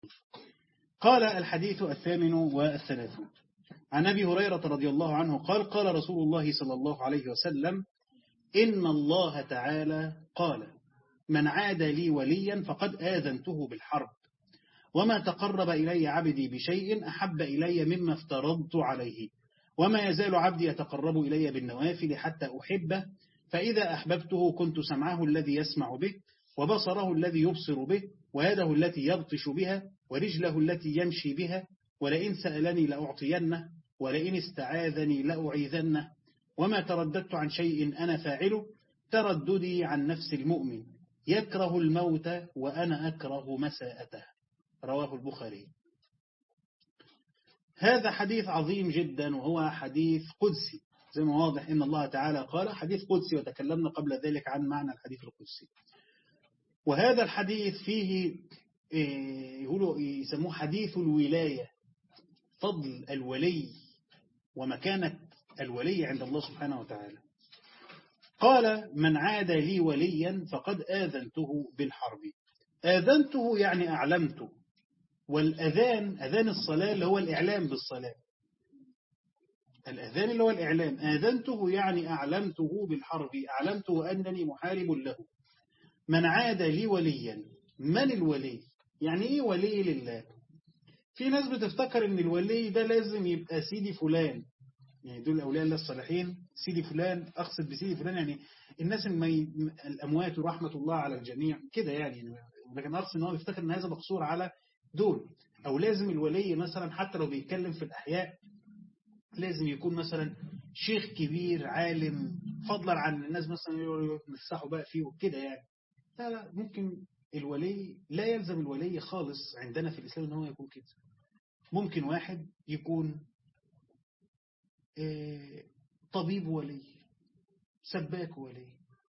قال الحديث الثامن والثلاثون عن أبي هريرة رضي الله عنه قال قال رسول الله صلى الله عليه وسلم إن الله تعالى قال من عاد لي وليا فقد آذنته بالحرب وما تقرب إلي عبدي بشيء أحب إلي مما افترضت عليه وما يزال عبدي يتقرب إلي بالنوافل حتى أحبه فإذا أحببته كنت سمعه الذي يسمع به وبصره الذي يبصر به ويده التي يبطش بها ورجله التي يمشي بها ولئن سألني لأعطينه ولئن استعاذني لأعيذنه وما ترددت عن شيء أنا فاعله ترددي عن نفس المؤمن يكره الموت وأنا أكره مساءته رواه البخاري هذا حديث عظيم جدا وهو حديث قدسي زي ما واضح إن الله تعالى قال حديث قدسي وتكلمنا قبل ذلك عن معنى الحديث القدسي وهذا الحديث فيه يقولوا يسموه حديث الولاية فضل الولي ومكانة الولي عند الله سبحانه وتعالى قال من عاد لي وليا فقد آذنته بالحرب آذنته يعني أعلمته والأذان أذان الصلاة اللي هو الإعلام بالصلاة الأذان اللي هو الإعلام آذنته يعني أعلمته بالحرب أعلمته أنني محارب له من عاد لي وليا من الولي يعني إيه ولي لله في ناس بتفتكر ان الولي ده لازم يبقى سيدي فلان يعني دول أولياء الله الصالحين سيدي فلان أقصد بسيدي فلان يعني الناس المي... الأموات ورحمة الله على الجميع كده يعني لكن أقصد ان هو بيفتكر ان هذا مقصور على دول أو لازم الولي مثلا حتى لو بيتكلم في الأحياء لازم يكون مثلا شيخ كبير عالم فضلا عن الناس مثلا يمسحوا بقى فيه وكده يعني لا لا ممكن الولي لا يلزم الولي خالص عندنا في الإسلام ان هو يكون كده ممكن واحد يكون طبيب ولي سباك ولي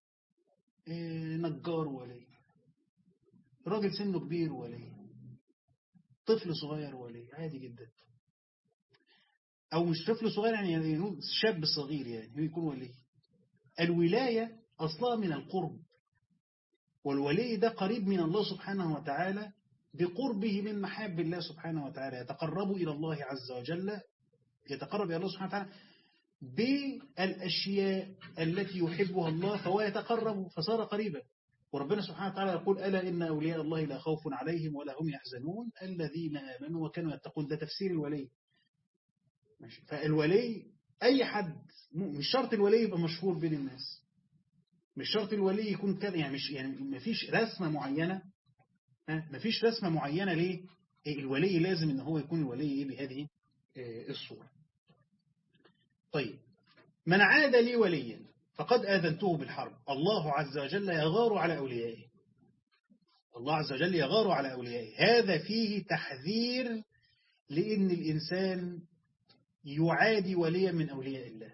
نجار ولي راجل سنه كبير ولي طفل صغير ولي عادي جدا أو مش طفل صغير يعني شاب صغير يعني يكون ولي الولاية أصلها من القرب والولي ده قريب من الله سبحانه وتعالى بقربه من محاب الله سبحانه وتعالى يتقرب إلى الله عز وجل يتقرب إلى الله سبحانه وتعالى بالأشياء التي يحبها الله فهو يتقرب فصار قريبا وربنا سبحانه وتعالى يقول ألا إن أولياء الله لا خوف عليهم ولا هم يحزنون الذين آمنوا وكانوا يتقون ده تفسير الولي ماشي. فالولي أي حد مش شرط الولي يبقى مشهور بين الناس مش شرط الولي يكون كذا يعني مش يعني ما فيش رسمة معينة ما فيش رسمة معينة ليه الولي لازم ان هو يكون الولي بهذه الصورة طيب من عاد لي وليا فقد آذنته بالحرب الله عز وجل يغار على أوليائه الله عز وجل يغار على أوليائه هذا فيه تحذير لأن الإنسان يعادي وليا من أولياء الله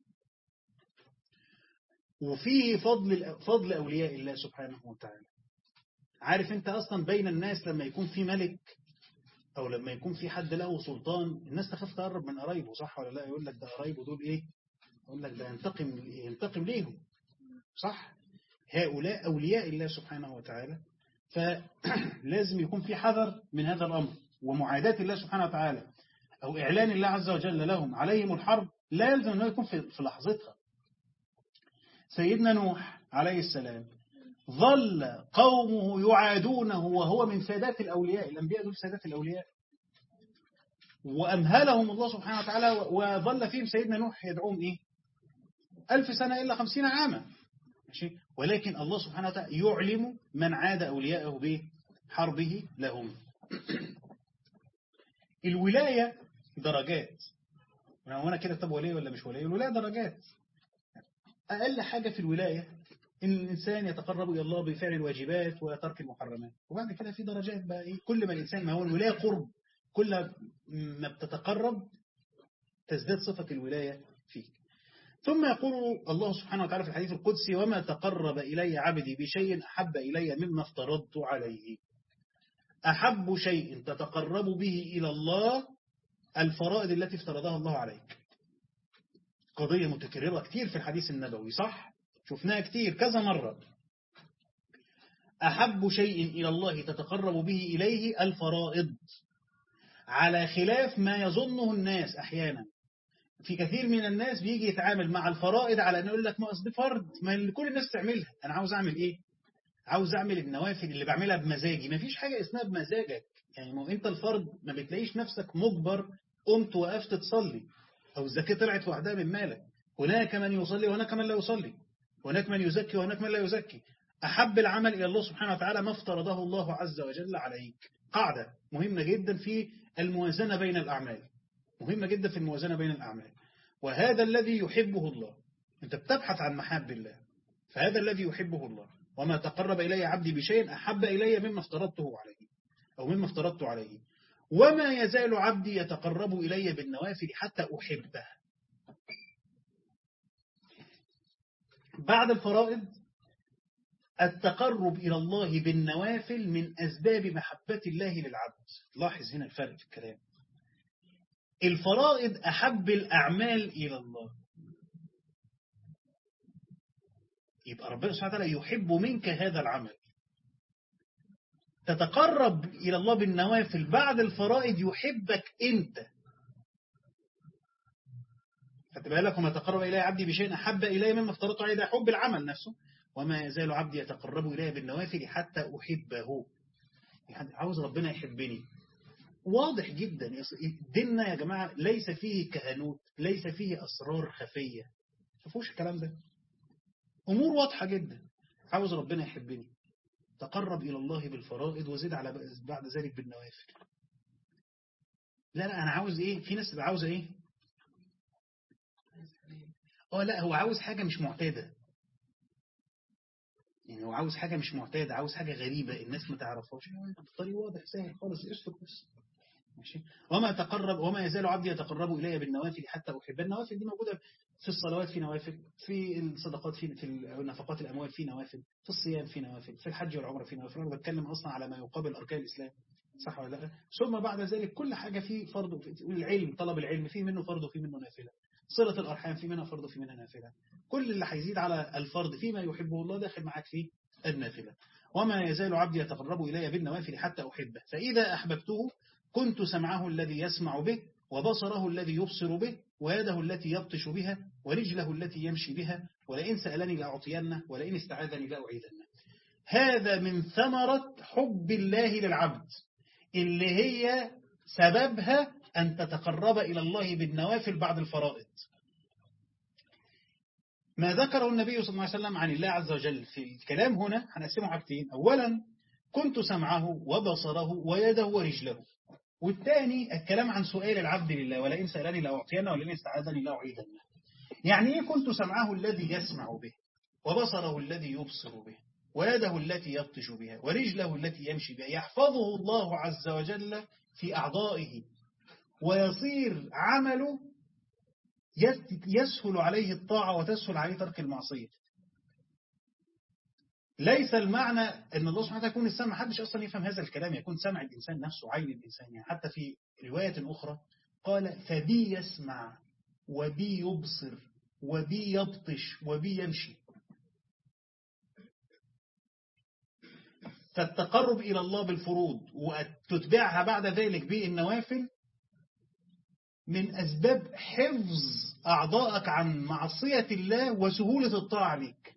وفيه فضل فضل أولياء الله سبحانه وتعالى عارف انت أصلا بين الناس لما يكون في ملك أو لما يكون في حد له سلطان الناس تخاف تقرب من قرايبه صح ولا لا يقول لك ده قرايبه دول إيه يقول لك ده ينتقم ينتقم ليهم صح هؤلاء أولياء الله سبحانه وتعالى فلازم يكون في حذر من هذا الأمر ومعاداة الله سبحانه وتعالى أو إعلان الله عز وجل لهم عليهم الحرب لا يلزم أنه يكون في لحظتها سيدنا نوح عليه السلام ظل قومه يعادونه وهو من سادات الأولياء الأنبياء دول سادات الأولياء وأمهلهم الله سبحانه وتعالى وظل فيهم سيدنا نوح يدعوهم إيه ألف سنة إلا خمسين عاما ماشي ولكن الله سبحانه وتعالى يعلم من عاد أولياءه بحربه لهم الولاية درجات وانا كده طب ولي ولا مش ولي الولاية درجات أقل حاجة في الولاية إن الإنسان يتقرب إلى الله بفعل الواجبات وترك المحرمات وبعد كده في درجات بقى إيه كل ما الإنسان ما هو الولاية قرب كل ما بتتقرب تزداد صفة الولاية فيك ثم يقول الله سبحانه وتعالى في الحديث القدسي وما تقرب إلي عبدي بشيء أحب إلي مما افترضت عليه أحب شيء تتقرب به إلى الله الفرائض التي افترضها الله عليك قضية متكررة كتير في الحديث النبوي صح؟ شفناها كتير كذا مرة أحب شيء إلى الله تتقرب به إليه الفرائض على خلاف ما يظنه الناس أحيانا في كثير من الناس بيجي يتعامل مع الفرائض على أن يقول لك ما أصل فرض ما اللي كل الناس تعملها أنا عاوز أعمل إيه عاوز أعمل النوافل اللي بعملها بمزاجي ما فيش حاجة اسمها بمزاجك يعني ما أنت الفرض ما بتلاقيش نفسك مجبر قمت وقفت تصلي أو الزكاة طلعت وحدها من مالك هناك من يصلي وهناك من لا يصلي هناك من يزكي وهناك من لا يزكي أحب العمل إلى الله سبحانه وتعالى ما افترضه الله عز وجل عليك قاعدة مهمة جدا في الموازنة بين الأعمال مهمة جدا في الموازنة بين الأعمال وهذا الذي يحبه الله أنت بتبحث عن محاب الله فهذا الذي يحبه الله وما تقرب إلي عبدي بشيء أحب إلي مما افترضته عليه أو مما افترضت عليه وما يزال عبدي يتقرب إلي بالنوافل حتى أحبه بعد الفرائض التقرب إلى الله بالنوافل من أسباب محبة الله للعبد لاحظ هنا الفرق في الكلام الفرائض أحب الأعمال إلى الله يبقى ربنا سبحانه وتعالى يحب منك هذا العمل تتقرب إلى الله بالنوافل بعد الفرائض يحبك أنت خدت بالك وما تقرب إلي عبدي بشيء أحب إلي مما افترضت عليه ده حب العمل نفسه وما يزال عبدي يتقرب إلي بالنوافل حتى أحبه يعني عاوز ربنا يحبني واضح جدا ديننا يا جماعة ليس فيه كهنوت ليس فيه أسرار خفية شوفوش الكلام ده أمور واضحة جدا عاوز ربنا يحبني تقرب إلى الله بالفرائض وزد على بعد ذلك بالنوافل لا لا أنا عاوز إيه في ناس تبقى عاوزة إيه اه لا هو عاوز حاجة مش معتادة يعني هو عاوز حاجة مش معتادة عاوز حاجة غريبة الناس ما تعرفهاش الطريق واضح سهل خالص اسلك بس ماشي وما تقرب وما يزال عبدي يتقرب إلي بالنوافل حتى أحب النوافل دي موجودة في الصلوات في نوافل في الصدقات في في نفقات الأموال في نوافل في الصيام في نوافل في الحج والعمرة في نوافل أنا بتكلم أصلا على ما يقابل أركان الإسلام صح ولا لا ثم بعد ذلك كل حاجة في فرض العلم طلب العلم فيه منه فرض وفيه منه نافلة صلة الأرحام في منها فرض وفي منها نافلة كل اللي هيزيد على الفرض فيما يحبه الله داخل معاك فيه النافلة وما يزال عبدي يتقرب إلي بالنوافل حتى أحبه فإذا أحببته كنت سمعه الذي يسمع به وبصره الذي يبصر به ويده التي يبطش بها ورجله التي يمشي بها ولئن سألني لأعطينه ولئن استعاذني لأعيذنه هذا من ثمرة حب الله للعبد اللي هي سببها أن تتقرب إلى الله بالنوافل بعد الفرائض ما ذكره النبي صلى الله عليه وسلم عن الله عز وجل في الكلام هنا هنقسمه حاجتين أولا كنت سمعه وبصره ويده ورجله والثاني الكلام عن سؤال العبد لله ولئن سألني لأعطينه ولئن استعاذني لأعيذنه يعني إيه كنت سمعه الذي يسمع به وبصره الذي يبصر به ويده التي يبطش بها ورجله التي يمشي بها يحفظه الله عز وجل في أعضائه ويصير عمله يسهل عليه الطاعة وتسهل عليه ترك المعصية ليس المعنى أن الله سبحانه وتعالى يكون السمع حدش أصلا يفهم هذا الكلام يكون سمع الإنسان نفسه عين الإنسان يعني حتى في رواية أخرى قال فبي يسمع وبي يبصر وبي يبطش وبي يمشي فالتقرب إلى الله بالفروض وتتبعها بعد ذلك بالنوافل من أسباب حفظ أعضائك عن معصية الله وسهولة الطاعة عليك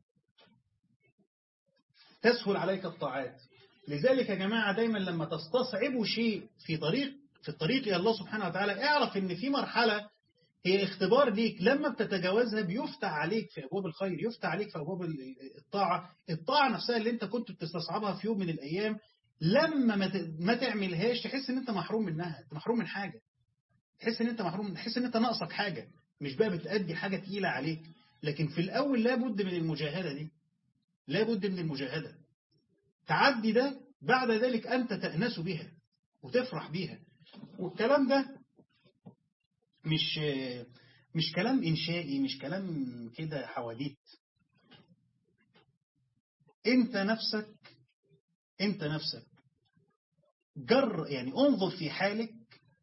تسهل عليك الطاعات لذلك يا جماعة دايما لما تستصعبوا شيء في طريق في الطريق إلى الله سبحانه وتعالى اعرف ان في مرحلة هي اختبار ليك لما بتتجاوزها بيفتح عليك في أبواب الخير يفتح عليك في أبواب الطاعة الطاعة نفسها اللي انت كنت بتستصعبها في يوم من الأيام لما ما تعملهاش تحس ان انت محروم منها انت محروم من حاجة تحس ان انت محروم تحس ان انت ناقصك حاجة مش بقى بتأدي حاجة تقيلة عليك لكن في الأول لابد من المجاهدة دي لابد من المجاهدة تعدي ده بعد ذلك أنت تأنس بها وتفرح بها والكلام ده مش مش كلام إنشائي مش كلام كده حواديت انت نفسك انت نفسك جر يعني انظر في حالك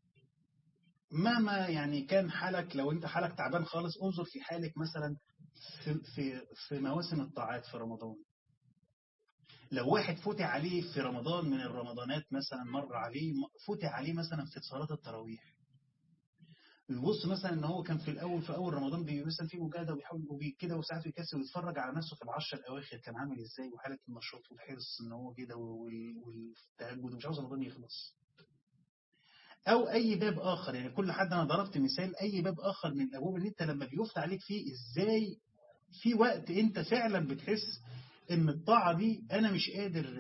مهما يعني كان حالك لو انت حالك تعبان خالص انظر في حالك مثلا في, في, في مواسم الطاعات في رمضان لو واحد فتح عليه في رمضان من الرمضانات مثلا مر عليه فتح عليه مثلا في صلاة التراويح يبص مثلا ان هو كان في الاول في اول رمضان بي مثلا في مجاهده وبيحاول وكده وساعات يكسر ويتفرج على نفسه في العشر الاواخر كان عامل ازاي وحاله النشاط والحرص ان هو كده والتهجد ومش عاوز رمضان يخلص او اي باب اخر يعني كل حد انا ضربت مثال اي باب اخر من الابواب اللي انت لما بيفتح عليك فيه ازاي في وقت انت فعلا بتحس ان الطاعه دي انا مش قادر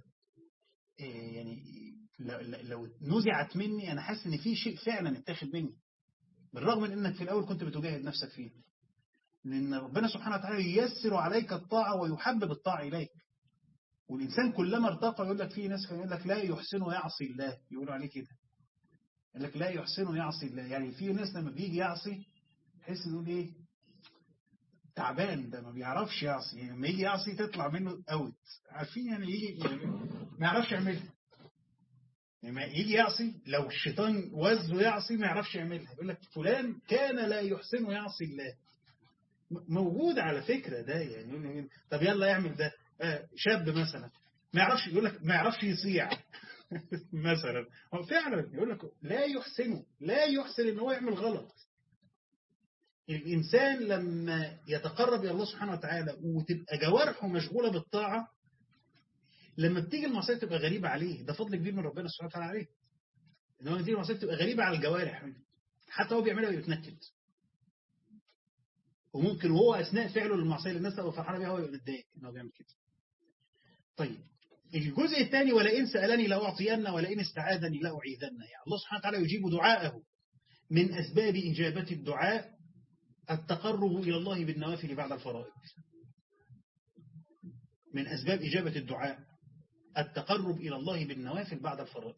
يعني لو نزعت مني انا حاسس ان في شيء فعلا اتاخد مني بالرغم من انك في الاول كنت بتجاهد نفسك فيه لان ربنا سبحانه وتعالى ييسر عليك الطاعه ويحبب الطاعه اليك والانسان كلما ارتقى يقول لك في ناس يقول لك لا يحسن يعصي الله يقولوا عليه كده يقول لك لا يحسن يعصي الله يعني في ناس لما بيجي يعصي تحس انه ايه تعبان ده ما بيعرفش يعصي يعني لما يجي يعصي تطلع منه اوت عارفين يعني يجي يعني ما يعرفش يعملها لما يجي يعصي لو الشيطان وزه يعصي ما يعرفش يعملها يقول لك فلان كان لا يحسن يعصي الله موجود على فكرة ده يعني طب يلا يعمل ده آه شاب مثلا ما يعرفش يقول لك ما يعرفش يصيع مثلا هو فعلا يقول لك لا يحسنه لا يحسن ان هو يعمل غلط الإنسان لما يتقرب إلى الله سبحانه وتعالى وتبقى جوارحه مشغولة بالطاعة لما بتيجي المعصية تبقى غريبة عليه ده فضل كبير من ربنا سبحانه وتعالى عليه إن هو تيجي المعصية تبقى غريبة على الجوارح منه حتى هو بيعملها ويتنكد وممكن وهو أثناء فعله للمعصية اللي الناس تبقى فرحانة بيها هو يبقى متضايق إن هو بيعمل كده طيب الجزء الثاني ولئن سألني لأعطين ولئن استعاذني لأعيذن يعني الله سبحانه وتعالى يجيب دعاءه من أسباب إجابة الدعاء التقرب إلى الله بالنوافل بعد الفرائض من أسباب إجابة الدعاء التقرب إلى الله بالنوافل بعد الفرائض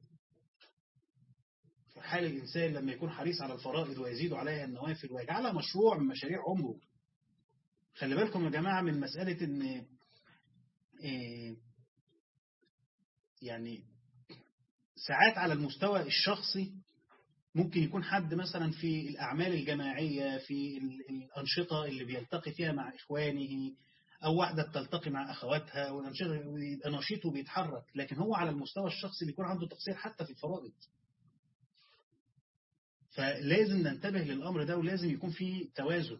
في حال الإنسان لما يكون حريص على الفرائض ويزيد عليها النوافل ويجعلها مشروع من مشاريع عمره خلي بالكم يا جماعة من مسألة إن إيه يعني ساعات على المستوى الشخصي ممكن يكون حد مثلا في الأعمال الجماعية في الأنشطة اللي بيلتقي فيها مع إخوانه أو واحدة بتلتقي مع أخواتها ويبقى نشيط وبيتحرك لكن هو على المستوى الشخصي بيكون عنده تقصير حتى في الفرائض فلازم ننتبه للأمر ده ولازم يكون في توازن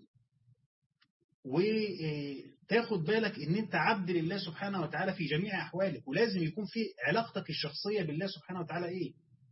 وتاخد بالك ان انت عبد لله سبحانه وتعالى في جميع احوالك ولازم يكون في علاقتك الشخصية بالله سبحانه وتعالى ايه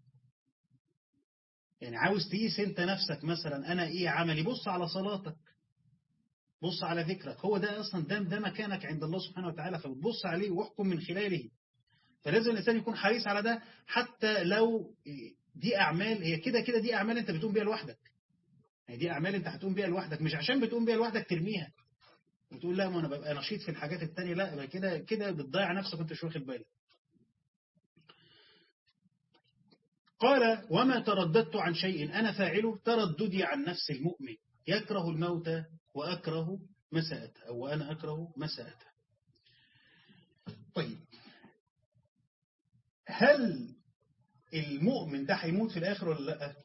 يعني عاوز تقيس انت نفسك مثلا انا ايه عملي بص على صلاتك بص على ذكرك هو ده اصلا ده, ده مكانك عند الله سبحانه وتعالى فبتبص عليه واحكم من خلاله فلازم الانسان يكون حريص على ده حتى لو دي اعمال هي كده كده دي اعمال انت بتقوم بيها لوحدك يعني دي اعمال انت هتقوم بيها لوحدك مش عشان بتقوم بيها لوحدك ترميها وتقول لا ما انا ببقى نشيط في الحاجات التانية لا يبقى كده كده بتضيع نفسك وانت مش واخد بالك قال وما ترددت عن شيء أنا فاعله ترددي عن نفس المؤمن يكره الموت وأكره مساءته أو وأنا أكره مساءته طيب هل المؤمن ده هيموت في الآخر ولا لا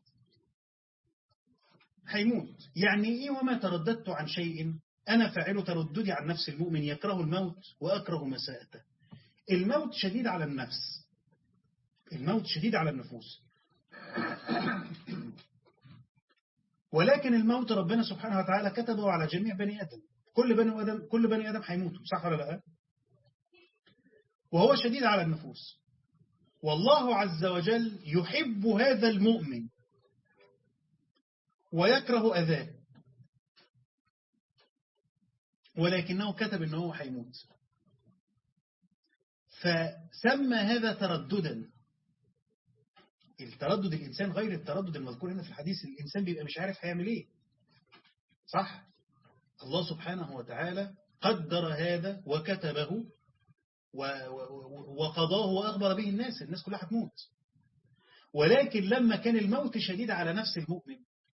هيموت يعني إيه وما ترددت عن شيء أنا فاعله ترددي عن نفس المؤمن يكره الموت وأكره مساءته الموت شديد على النفس الموت شديد على النفوس ولكن الموت ربنا سبحانه وتعالى كتبه على جميع بني آدم كل بني آدم كل بني آدم هيموتوا صح ولا لا وهو شديد على النفوس والله عز وجل يحب هذا المؤمن ويكره أذاه ولكنه كتب أنه هيموت فسمى هذا ترددا التردد الإنسان غير التردد المذكور هنا في الحديث الإنسان بيبقى مش عارف هيعمل إيه صح الله سبحانه وتعالى قدر هذا وكتبه وقضاه وأخبر به الناس الناس كلها هتموت ولكن لما كان الموت شديد على نفس المؤمن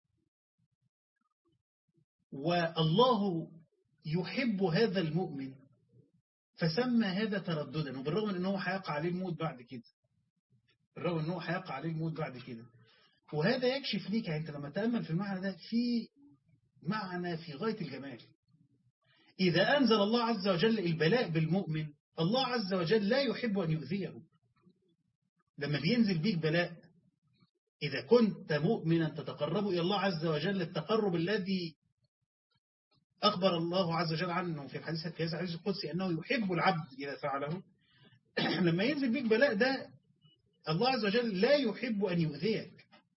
والله يحب هذا المؤمن فسمى هذا ترددا وبالرغم من أنه هيقع عليه الموت بعد كده بالرغم أنه هيقع عليه الموت بعد كده وهذا يكشف ليك يعني أنت لما تأمل في المعنى ده في معنى في غاية الجمال إذا أنزل الله عز وجل البلاء بالمؤمن الله عز وجل لا يحب أن يؤذيه لما بينزل بيك بلاء إذا كنت مؤمنا تتقرب إلى الله عز وجل التقرب الذي أخبر الله عز وجل عنه في الحديث في هذا الحديث القدسي أنه يحب العبد إذا فعله لما ينزل بيك بلاء ده الله عز وجل لا يحب أن يؤذيك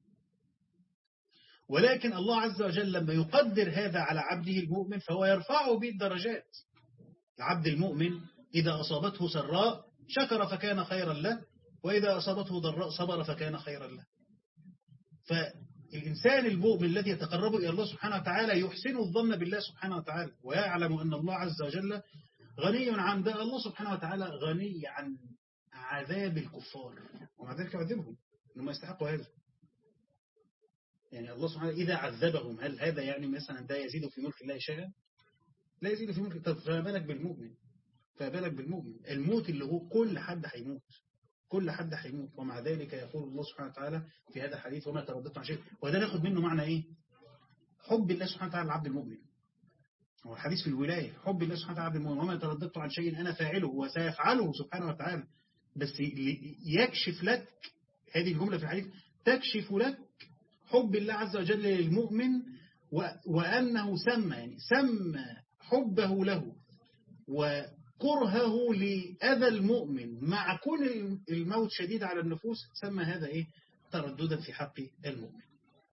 ولكن الله عز وجل لما يقدر هذا على عبده المؤمن فهو يرفعه بالدرجات العبد المؤمن إذا أصابته سراء شكر فكان خيرا له وإذا أصابته ضراء صبر فكان خيرا له فالإنسان المؤمن الذي يتقرب إلى الله سبحانه وتعالى يحسن الظن بالله سبحانه وتعالى ويعلم أن الله عز وجل غني عن ده الله سبحانه وتعالى غني عن عذاب الكفار ومع ذلك يعذبهم أنهم يستحقوا هذا يعني الله سبحانه إذا عذبهم هل هذا يعني مثلا ده يزيد في ملك الله شيئا لا يزيد في ملك طب فما بالك بالمؤمن فما بالك بالمؤمن الموت اللي هو كل حد هيموت كل حد هيموت ومع ذلك يقول الله سبحانه وتعالى في هذا الحديث وما ترددت عن شيء وده ناخد منه معنى ايه حب الله سبحانه وتعالى العبد المؤمن هو الحديث في الولاية حب الله سبحانه وتعالى المؤمن وما ترددت عن شيء أنا فاعله وسيفعله سبحانه وتعالى بس يكشف لك هذه الجملة في الحديث تكشف لك حب الله عز وجل للمؤمن وأنه سمى يعني سمى حبه له وكرهه لأذى المؤمن مع كون الموت شديد على النفوس سمى هذا إيه ترددا في حق المؤمن